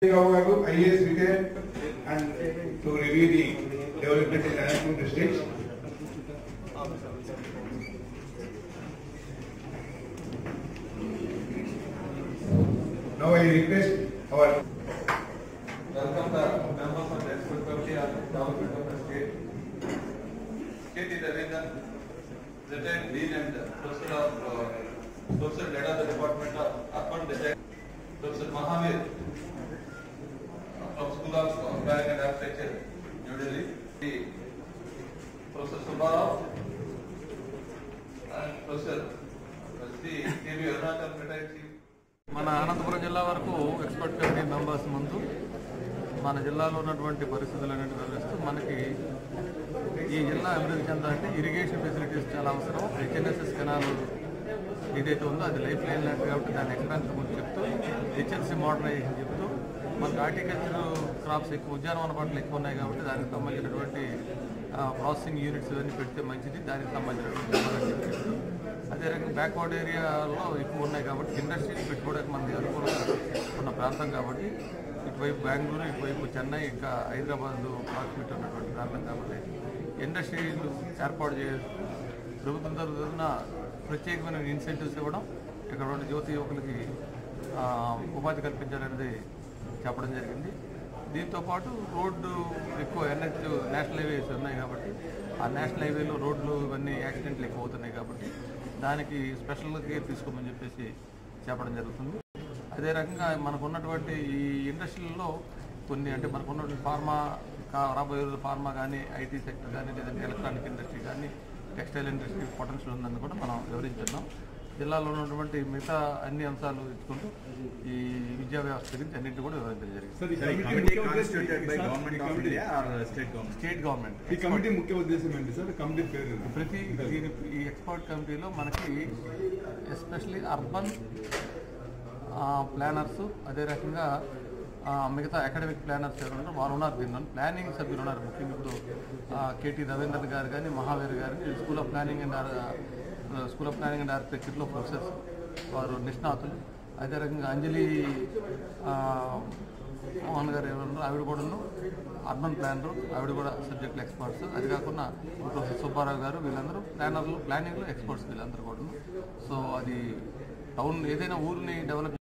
Garu, IAS retired, and to review the development in Narayanpur district. Now I request our Welcome the members of the expert committee on development of the state. K.T. Ravinder, retired dean and professor of, uh, professor head of the department of urban design. Professor Mahavir, uh, from School of uh, Planning and Architecture, New Delhi. The Professor Subbarao and Professor uh, Sri K.V. Arunachal, retired chief. మన అనంతపురం జిల్లా వరకు expert committee members ముందు మన జిల్లాలో ఉన్నటువంటి పరిస్థితులు అనేవి వివరిస్తూ మనకి ఈ జిల్లా అభివృద్ధి చెందాలంటే ఇరిగేషన్ ఫెసిలిటీస్ చాలా అవసరం హెచ్ఎన్ఎస్ఎస్ కెనాల్ ఏదైతే ఉందో అది లైఫ్ లైన్ లాంటి కాబట్టి దాని ఎక్స్పాన్షన్ గురించి చెప్తూ హెచ్ఎన్సీ మోడర్నైజేషన్ చెప్తూ మనకి హార్టికల్చర్ క్రాప్స్ ఎక్కువ ఉద్యానవన పంటలు ఎక్కువ ఉన్నాయి కాబట్టి దానికి సంబంధించినటువంటి ప్రాసెసింగ్ యూనిట్స్ ఇవన్నీ పెడితే మంచిది దానికి సంబంధించినటువంటి వివరాలు చెప్తూ అదే రకంగా బ్యాక్వర్డ్ ఏరియాలో ఎక్కువ ఉన్నాయి కాబట్టి ఇండస్ట్రీస్ పెట్టుకోవడానికి మనకి అనుకూలంగా ఉన్న ప్రాంతం కాబట్టి ఇటువైపు బెంగళూరు ఇటువైపు చెన్నై ఇంకా హైదరాబాద్ ప్రాక్సిమిటీ ఉన్నటువంటి ప్రాంతం కాబట్టి ఇండస్ట్రీలు ఏర్పాటు చే ప్రభుత్వం తరఫున ప్రత్యేకమైన ఇన్సెంటివ్స్ ఇవ్వడం ఇక్కడ ఉన్న యువతి యువకులకి ఆ, ఉపాధి కల్పించాలనేది చెప్పడం జరిగింది దీంతో పాటు రోడ్డు ఎక్కువ ఎన్హెచ్ నేషనల్ హైవేస్ ఉన్నాయి కాబట్టి ఆ నేషనల్ హైవేలో రోడ్లు ఇవన్నీ యాక్సిడెంట్లు ఎక్కువ అవుతున్నాయి కాబట్టి దానికి స్పెషల్ కేర్ తీసుకోమని చెప్పేసి చెప్పడం జరుగుతుంది అదే రకంగా మనకు ఉన్నటువంటి ఈ ఇండస్ట్రీలలో కొన్ని అంటే మనకు ఉన్నటువంటి ఫార్మా కా- రాబోయే రోజుల్లో ఫార్మా కానీ ఐటీ సెక్టర్ కానీ లేదంటే ఎలక్ట్రానిక్ ఇండస్ట్రీ కానీ టెక్స్టైల్ ఇండస్ట్రీ పొటెన్షియల్ ఉందని కూడా మనం వివరించున్నాం జిల్లాలో ఉన్నటువంటి మిగతా అన్ని అంశాలు ఇచ్చుకుంటూ ఈ విద్యా వ్యవస్థ గురించి అన్నింటి కూడా వివరించడం జరిగింది Sir, the Sir, committee committee ముఖ్య constituted ఉద్దేశం by ఏంటి, sir? government The of committee- India or state government? State government ఈ కమిటీ ముఖ్య ఉద్దేశం ఏంటి సార్ కమిటీ పేరు ఏంటి? ప్రతి దీని ఈ ఎక్స్పర్ట్ కమిటీలో మనకి ఎస్పెషలీ అర్బన్ ప్లానర్స్ అదే రకంగా ఆ, మిగతా అకాడమిక్ ప్లానర్స్ ఎవరు ఉన్నారో వాళ్ళు ఉన్నారు దీనిలో ప్లానింగ్ సభ్యులు ఉన్నారు ముఖ్యంగా ఇప్పుడు కేటీ రవీంద్రన్ గారు కానీ మహావీర్ గారు కానీ school of planning and school of planning and ఆర్కిటెక్చర్లో ప్రొఫెసర్స్ వారు నిష్ణాతులు అదే రకంగా అంజలి ఆ, మోహన్ గారు ఎవరు ఉన్నారు ఆవిడ కూడాను అర్బన్ ప్లానర్ ఆవిడ కూడా సబ్జెక్ట్ ఎక్స్పర్ట్స్ అది కాకుండా ప్రొఫెసర్ సుబ్బారావు గారు వీళ్ళందరూ ప్లానర్లు ప్లానింగ్లో ఎక్స్పర్ట్స్ వీళ్ళందరూ కూడాను సో అది టౌన్ ఏదైనా ఊరిని డెవలప్